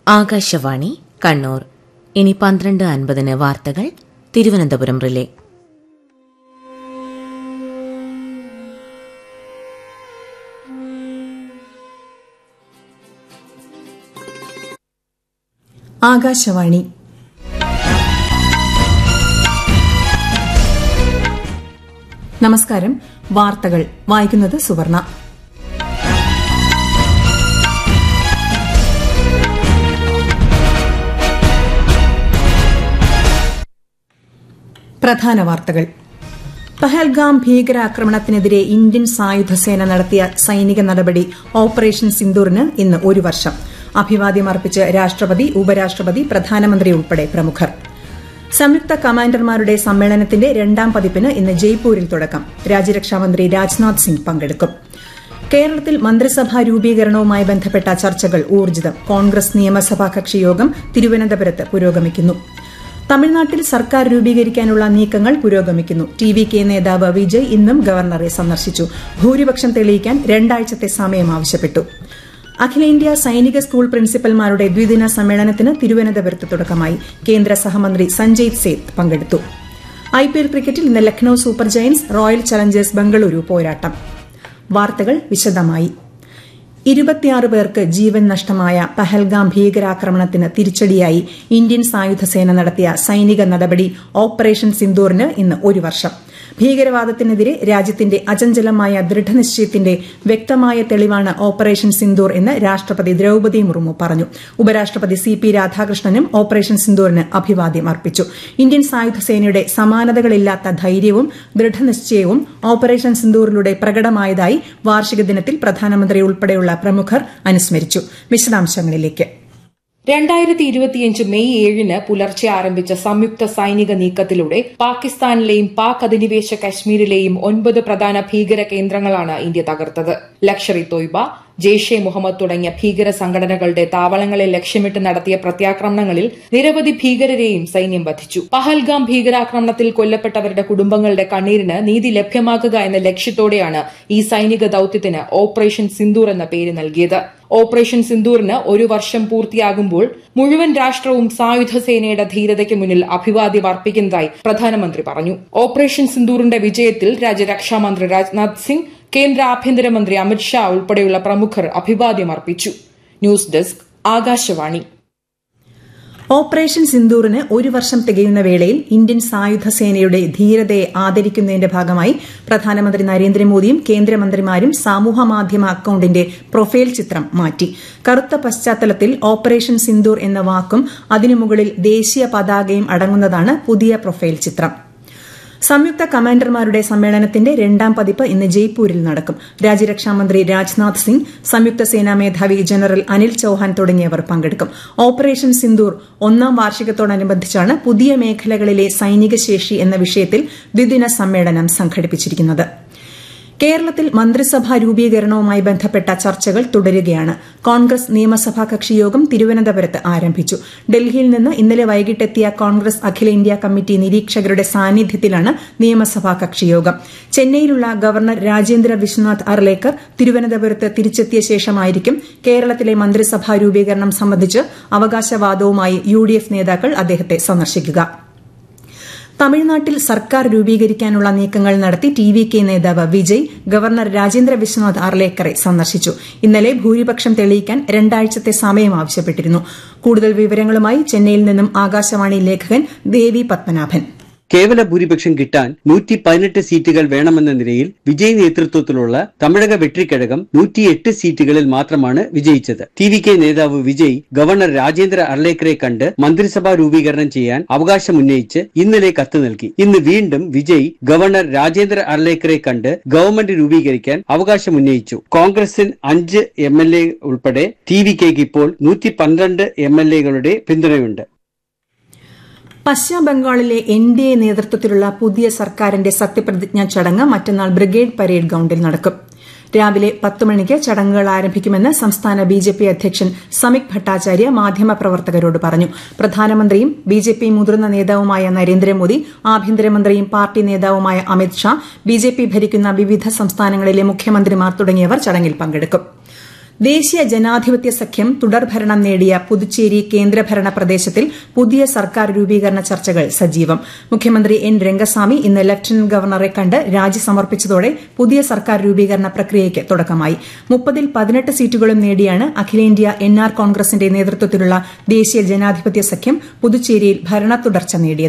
ആകാശവാണി കണ്ണൂർ ഇനി പന്ത്രണ്ട് അൻപതിന് വാർത്തകൾ തിരുവനന്തപുരം റിലേ ആകാശവാണി നമസ്കാരം വാർത്തകൾ വായിക്കുന്നത് സുവർണ പ്രധാന വാർത്തകൾ പഹൽഗാം ഭീകരാക്രമണത്തിനെതിരെ ഇന്ത്യൻ സായുധസേന നടത്തിയ സൈനിക നടപടി ഓപ്പറേഷൻ സിന്ദൂറിന് ഇന്ന് ഒരു വർഷം അഭിവാദ്യം അർപ്പിച്ച് രാഷ്ട്രപതി ഉപരാഷ്ട്രപതി പ്രധാനമന്ത്രി ഉൾപ്പെടെ പ്രമുഖർ സംയുക്ത കമാൻഡർമാരുടെ സമ്മേളനത്തിന്റെ രണ്ടാം പതിപ്പിന് ഇന്ന് ജയ്പൂരിൽ തുടക്കം രാജ്യരക്ഷാമന്ത്രി രാജ്നാഥ് സിംഗ് പങ്കെടുക്കും കേരളത്തിൽ മന്ത്രിസഭാ രൂപീകരണവുമായി ബന്ധപ്പെട്ട ചർച്ചകൾ ഊർജിതം കോൺഗ്രസ് നിയമസഭാ കക്ഷിയോഗം തിരുവനന്തപുരത്ത് പുരോഗമിക്കുന്നു തമിഴ്നാട്ടിൽ സർക്കാർ രൂപീകരിക്കാനുള്ള നീക്കങ്ങൾ പുരോഗമിക്കുന്നു ടി വി കെ നേതാവ് വിജയ് ഇന്നും ഗവർണറെ സന്ദർശിച്ചു ഭൂരിപക്ഷം തെളിയിക്കാൻ രണ്ടാഴ്ചത്തെ സമയം ആവശ്യപ്പെട്ടു അഖിലേന്ത്യാ സൈനിക സ്കൂൾ പ്രിൻസിപ്പൽമാരുടെ ദ്വിദിന സമ്മേളനത്തിന് തിരുവനന്തപുരത്ത് തുടക്കമായി കേന്ദ്ര സഹമന്ത്രി സഞ്ജയ് സേത്ത് പങ്കെടുത്തു ഐപിഎൽ ക്രിക്കറ്റിൽ ഇന്ന് Lucknow super giants royal challengers Bengaluru പോരാട്ടം വാർത്തകൾ വിശദമായി ഇരുപത്തിയാറ് പേർക്ക് ജീവൻ നഷ്ടമായ പഹൽഗാം ഭീകരാക്രമണത്തിന് തിരിച്ചടിയായി ഇന്ത്യൻ സായുധസേന നടത്തിയ സൈനിക നടപടി ഓപ്പറേഷൻ സിന്ദൂറിന് ഇന്ന് ഒരു വർഷം ഭീകരവാദത്തിനെതിരെ രാജ്യത്തിന്റെ അചഞ്ചലമായ ദൃഢനിശ്ചയത്തിന്റെ വ്യക്തമായ തെളിവാണ് ഓപ്പറേഷൻ സിന്ദൂർ എന്ന് രാഷ്ട്രപതി ദ്രൌപദി മുർമു പറഞ്ഞു ഉപരാഷ്ട്രപതി സി പി രാധാകൃഷ്ണനും ഓപ്പറേഷൻ സിന്ദൂറിന് അഭിവാദ്യം അർപ്പിച്ചു ഇന്ത്യൻ സായുധസേനയുടെ സമാനതകളില്ലാത്ത ധൈര്യവും ദൃഢനിശ്ചയവും ഓപ്പറേഷൻ സിന്ദൂറിലൂടെ പ്രകടമായതായി വാർഷിക ദിനത്തിൽ പ്രധാനമന്ത്രി ഉൾപ്പെടെയുള്ള പ്രമുഖർ അനുസ്മരിച്ചു വിശദാംശങ്ങളിലേക്ക് രണ്ടായിരത്തി ഇരുപത്തിയഞ്ച് മെയ് ഏഴിന് പുലർച്ചെ ആരംഭിച്ച സംയുക്ത സൈനിക നീക്കത്തിലൂടെ പാകിസ്ഥാനിലെയും പാക് അധിനിവേശ കശ്മീരിലെയും ഒൻപത് പ്രധാന ഭീകര കേന്ദ്രങ്ങളാണ് ഇന്ത്യ തകർത്തത് ലക്ഷർ ഇ തോയ്ബ ജെയ്ഷെ മുഹമ്മദ് തുടങ്ങിയ ഭീകര സംഘടനകളുടെ താവളങ്ങളെ ലക്ഷ്യമിട്ട് നടത്തിയ പ്രത്യാക്രമണങ്ങളിൽ നിരവധി ഭീകരരെയും സൈന്യം വധിച്ചു പഹൽഗാം ഭീകരാക്രമണത്തിൽ കൊല്ലപ്പെട്ടവരുടെ കുടുംബങ്ങളുടെ കണ്ണീരിന് നീതി ലഭ്യമാക്കുക എന്ന ലക്ഷ്യത്തോടെയാണ് ഈ സൈനിക ദൌത്യത്തിന് ഓപ്പറേഷൻ സിന്ദൂർ എന്ന പേര് നൽകിയത് ഓപ്പറേഷൻ സിന്ദൂറിന് ഒരു വർഷം പൂർത്തിയാകുമ്പോൾ മുഴുവൻ രാഷ്ട്രവും സായുധ സേനയുടെ ധീരതയ്ക്ക് മുന്നിൽ അഭിവാദ്യം അർപ്പിക്കുന്നതായി പ്രധാനമന്ത്രി പറഞ്ഞു ഓപ്പറേഷൻ സിന്ദൂറിന്റെ വിജയത്തിൽ രാജ്യരക്ഷാമന്ത്രി രാജ്നാഥ് സിംഗ് കേന്ദ്ര ആഭ്യന്തരമന്ത്രി അമിത്ഷാ ഉൾപ്പെടെയുള്ള പ്രമുഖർ അഭിവാദ്യം അർപ്പിച്ചു ന്യൂസ് ഡെസ്ക് ആകാശവാണി ഓപ്പറേഷൻ സിന്ദൂറിന് ഒരു വർഷം തികയുന്ന വേളയിൽ ഇന്ത്യൻ സായുധ സേനയുടെ ധീരതയെ ആദരിക്കുന്നതിന്റെ ഭാഗമായി പ്രധാനമന്ത്രി നരേന്ദ്രമോദിയും കേന്ദ്രമന്ത്രിമാരും സമൂഹമാധ്യമ അക്കൌണ്ടിന്റെ പ്രൊഫൈൽ ചിത്രം മാറ്റി കറുത്ത പശ്ചാത്തലത്തിൽ ഓപ്പറേഷൻ സിന്ദൂർ എന്ന വാക്കും അതിനു മുകളിൽ ദേശീയ പതാകയും അടങ്ങുന്നതാണ് പുതിയ പ്രൊഫൈൽ ചിത്രം സംയുക്ത കമാൻഡർമാരുടെ സമ്മേളനത്തിന്റെ രണ്ടാം പതിപ്പ് ഇന്ന് ജയ്പൂരിൽ നടക്കും രാജ്യരക്ഷാമന്ത്രി രാജ്നാഥ് സിംഗ് സംയുക്ത സേനാ മേധാവി ജനറൽ അനിൽ ചൌഹാൻ തുടങ്ങിയവർ പങ്കെടുക്കും ഓപ്പറേഷൻ സിന്ദൂർ ഒന്നാം വാർഷികത്തോടനുബന്ധിച്ചാണ് പുതിയ മേഖലകളിലെ സൈനിക ശേഷി എന്ന വിഷയത്തിൽ ദ്വിദിന സമ്മേളനം സംഘടിപ്പിച്ചിരിക്കുന്നത് കേരളത്തിൽ മന്ത്രിസഭാ രൂപീകരണവുമായി ബന്ധപ്പെട്ട ചർച്ചകൾ തുടരുകയാണ് കോൺഗ്രസ് നിയമസഭാ കക്ഷിയോഗം തിരുവനന്തപുരത്ത് ആരംഭിച്ചു ഡൽഹിയിൽ നിന്ന് ഇന്നലെ വൈകിട്ടെത്തിയ കോൺഗ്രസ് അഖിലേന്ത്യാ കമ്മിറ്റി നിരീക്ഷകരുടെ സാന്നിധ്യത്തിലാണ് നിയമസഭാ കക്ഷിയോഗം ചെന്നൈയിലുള്ള ഗവർണർ രാജേന്ദ്ര വിശ്വനാഥ് അർലേക്കർ തിരുവനന്തപുരത്ത് തിരിച്ചെത്തിയ ശേഷമായിരിക്കും കേരളത്തിലെ മന്ത്രിസഭാ രൂപീകരണം സംബന്ധിച്ച് അവകാശവാദവുമായി യു നേതാക്കൾ അദ്ദേഹത്തെ സന്ദർശിക്കുക തമിഴ്നാട്ടിൽ സർക്കാർ രൂപീകരിക്കാനുള്ള നീക്കങ്ങൾ നടത്തി ടി വി കെ നേതാവ് വിജയ് ഗവർണർ രാജേന്ദ്ര വിശ്വനാഥ് അർലേക്കറെ സന്ദർശിച്ചു ഇന്നലെ ഭൂരിപക്ഷം തെളിയിക്കാൻ രണ്ടാഴ്ചത്തെ സമയം ആവശ്യപ്പെട്ടിരുന്നു കൂടുതൽ വിവരങ്ങളുമായി ചെന്നൈയിൽ നിന്നും ആകാശവാണി ലേഖകൻ ദേവി പത്മനാഭൻ കേവല ഭൂരിപക്ഷം കിട്ടാൻ നൂറ്റി പതിനെട്ട് സീറ്റുകൾ വേണമെന്ന നിലയിൽ വിജയ് നേതൃത്വത്തിലുള്ള തമിഴക വെട്രിക്കഴകം നൂറ്റിയെട്ട് സീറ്റുകളിൽ മാത്രമാണ് വിജയിച്ചത് ടി വി കെ നേതാവ് വിജയ് ഗവർണർ രാജേന്ദ്ര അർലേക്കറെ കണ്ട് മന്ത്രിസഭാ രൂപീകരണം ചെയ്യാൻ അവകാശമുന്നയിച്ച് ഇന്നലെ കത്ത് നൽകി ഇന്ന് വീണ്ടും വിജയ് ഗവർണർ രാജേന്ദ്ര അർലേക്കറെ കണ്ട് ഗവൺമെന്റ് രൂപീകരിക്കാൻ അവകാശമുന്നയിച്ചു കോൺഗ്രസിന് അഞ്ച് എം എൽ എ ഉൾപ്പെടെ ടി വി കെക്ക് ഇപ്പോൾ നൂറ്റി പന്ത്രണ്ട് എം എൽ എകളുടെ പിന്തുണയുണ്ട് പശ്ചിമബംഗാളിലെ എൻ ഡി എ നേതൃത്വത്തിലുള്ള പുതിയ സർക്കാരിന്റെ സത്യപ്രതിജ്ഞാ ചടങ്ങ് മറ്റന്നാൾ ബ്രിഗേഡ് പരേഡ് ഗ്രൌണ്ടിൽ നടക്കും രാവിലെ പത്ത് മണിക്ക് ചടങ്ങുകൾ ആരംഭിക്കുമെന്ന് സംസ്ഥാന ബി ജെ പി അധ്യക്ഷൻ സമിക് ഭട്ടാചാര്യ മാധ്യമപ്രവർത്തകരോട് പറഞ്ഞു പ്രധാനമന്ത്രിയും ബി ജെ പി മുതിർന്ന നേതാവുമായ നരേന്ദ്രമോദി ആഭ്യന്തരമന്ത്രിയും പാർട്ടി നേതാവുമായ Amit Shah B J P ഭരിക്കുന്ന വിവിധ സംസ്ഥാനങ്ങളിലെ മുഖ്യമന്ത്രിമാർ തുടങ്ങിയവർ ചടങ്ങിൽ പങ്കെടുക്കും ദേശീയ ജനാധിപത്യ സഖ്യം തുടർഭരണം നേടിയ പുതുച്ചേരി കേന്ദ്രഭരണ പ്രദേശത്തിൽ പുതിയ സർക്കാർ രൂപീകരണ ചർച്ചകൾ സജീവം മുഖ്യമന്ത്രി എൻ രംഗസ്വാമി ഇന്ന് ലഫ്റ്റനന്റ് ഗവർണറെ കണ്ട് രാജി സമർപ്പിച്ചതോടെ പുതിയ സർക്കാർ രൂപീകരണ പ്രക്രിയയ്ക്ക് തുടക്കമായി മുപ്പതിൽ പതിനെട്ട് സീറ്റുകളും നേടിയാണ് അഖിലേന്ത്യാ എൻ ആർ കോൺഗ്രസിന്റെ നേതൃത്വത്തിലുള്ള ദേശീയ ജനാധിപത്യ സഖ്യം പുതുച്ചേരിയിൽ ഭരണ തുടർച്ച നേടിയത്